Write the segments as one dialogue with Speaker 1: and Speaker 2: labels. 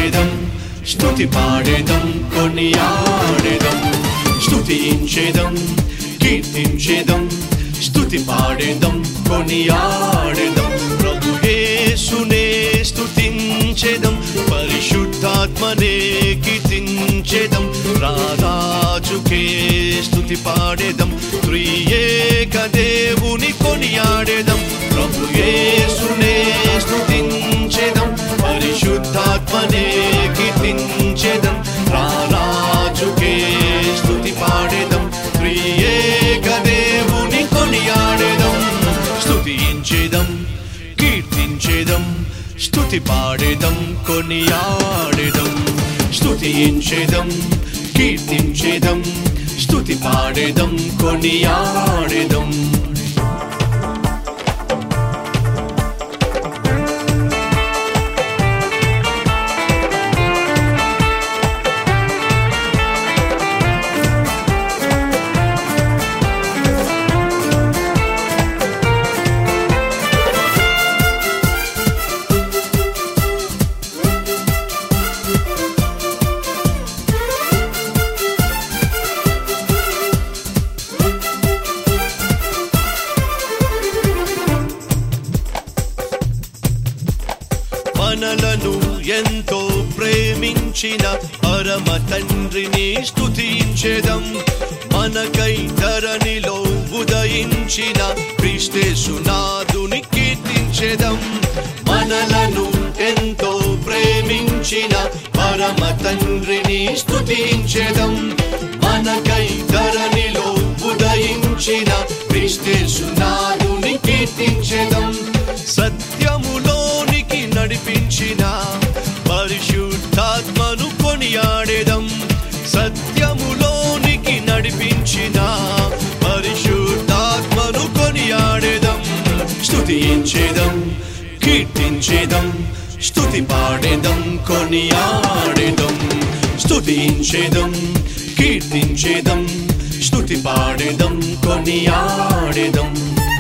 Speaker 1: స్తుతించేదం స్తుతి పాడేదం కొనియాడేదం స్తుతించేదం కీర్తించేదం స్తుతి పాడేదం కొనియాడేదం ప్రభు యేసునే స్తుతించేదం పరిశుద్ధాత్మనే కీర్తించేదం రారాజుకే స్తుతి పాడేదం త్రియేక దేవుని కొనియాడేదం ప్రభు యేసునే స్తుతించేదం పరిశుద్ధాత్మనే కీర్తించేదం రారాజుకే స్తుతి పాడేదం త్రియేక దేవుని కొనియాడేదం స్తుతించేదం కీర్తించేదం స్తుతి పాడేదం కొనియాడేదం స్తుతించేదం కీర్తించేదం స్తుతి పాడేదం కొనియాడేదం మనలను ఎంతో ప్రేమించిన పరమ తండ్రిని స్తుతించేదం మనకై ధరణిలో ఉదయించిన క్రీస్తేసునాథుని కీర్తించేదం మనలను ఎంతో ప్రేమించిన పరమ తండ్రిని స్తుతించేదం మనకై ధరణిలో ఉదయించిన క్రీస్తేసునాథుని కీర్తించేదం సత్యములోనికి నడిపించిన పరిశుద్ధాత్మను కొనియాడేదం సత్యములోనికి నడిపించిన పరిశుద్ధాత్మను కొనియాడేదం స్తుతించేదం కీర్తించేదం స్తుతి పాడేదం కొనియాడేదం స్తుతించేదం కీర్తించేదం స్తుతి పాడేదం కొనియాడేదం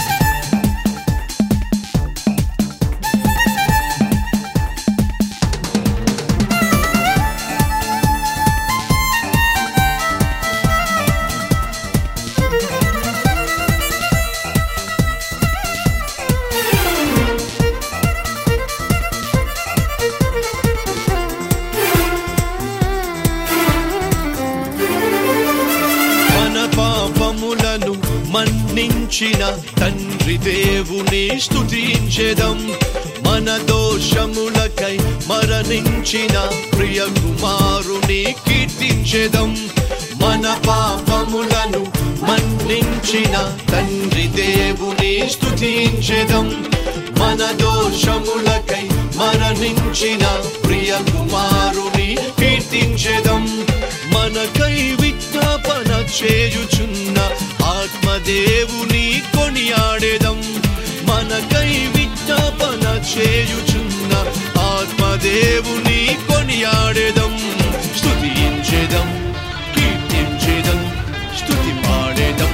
Speaker 1: మన పాపములను మన్నించిన తండ్రి దేవుని స్తుతించెదం మన దోషములకై మరణించిన ప్రియ కుమారుని కీర్తించెదం మన పాపములను మన్నించిన తండ్రి దేవుని స్తుతించెదం మన దోషములకై మరణించిన ప్రియ కుమారుని కీర్తించెదం మనకై విజ్ఞాపన చేయుచున్న ఆత్మదేవుని కొనియాడేదం మనకై విజ్ఞాపన చేయుచున్న ఆత్మదేవుని కొనియాడేదం స్తుతించేదం కీర్తించేదం స్తుతి పాడేదం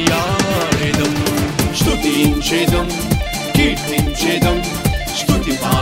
Speaker 1: కొనియాడేదం స్తుతించేదం కీర్తించేదం స్తుతి పాడేదం